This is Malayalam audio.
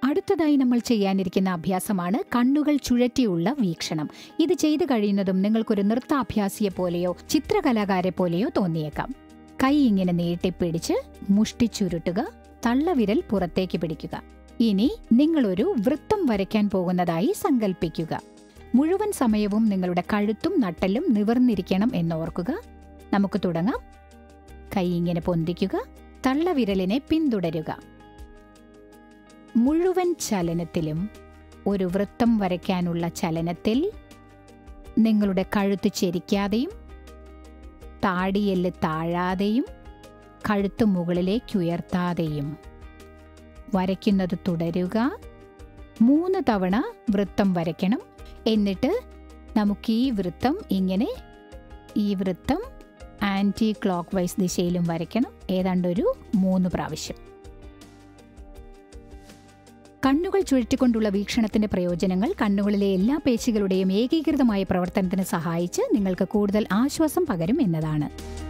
അടുത്തതായി നമ്മൾ ചെയ്യാനിരിക്കുന്ന അഭ്യാസമാണ് കണ്ണുകൾ ചുഴറ്റിയുള്ള വീക്ഷണം ഇത് ചെയ്തു കഴിയുന്നതും നിങ്ങൾക്കൊരു നൃത്താഭ്യാസിയെ പോലെയോ ചിത്രകലാകാരെ പോലെയോ തോന്നിയേക്കാം കൈ ഇങ്ങനെ നീട്ടിപ്പിടിച്ച് മുഷ്ടി ചുരുട്ടുക തള്ളവിരൽ പുറത്തേക്ക് പിടിക്കുക ഇനി നിങ്ങളൊരു വൃത്തം വരയ്ക്കാൻ പോകുന്നതായി സങ്കല്പിക്കുക മുഴുവൻ സമയവും നിങ്ങളുടെ കഴുത്തും നട്ടലും നിവർന്നിരിക്കണം എന്നോർക്കുക നമുക്ക് തുടങ്ങാം കൈ ഇങ്ങനെ പൊന്തിക്കുക തള്ളവിരലിനെ പിന്തുടരുക മുഴുവൻ ചലനത്തിലും ഒരു വൃത്തം വരയ്ക്കാനുള്ള ചലനത്തിൽ നിങ്ങളുടെ കഴുത്ത് ചെരിക്കാതെയും താടിയെല്ല് താഴാതെയും കഴുത്ത് മുകളിലേക്ക് ഉയർത്താതെയും വരയ്ക്കുന്നത് തുടരുക മൂന്ന് തവണ വൃത്തം വരയ്ക്കണം എന്നിട്ട് നമുക്ക് ഈ വൃത്തം ഇങ്ങനെ ഈ വൃത്തം ആൻറ്റി ക്ലോക്ക് വൈസ് ദിശയിലും വരയ്ക്കണം ഏതാണ്ടൊരു മൂന്ന് പ്രാവശ്യം കണ്ണുകൾ ചുഴറ്റിക്കൊണ്ടുള്ള വീക്ഷണത്തിന്റെ പ്രയോജനങ്ങൾ കണ്ണുകളിലെ എല്ലാ പേശികളുടെയും ഏകീകൃതമായ പ്രവർത്തനത്തിന് സഹായിച്ച് നിങ്ങൾക്ക് കൂടുതൽ ആശ്വാസം പകരും എന്നതാണ്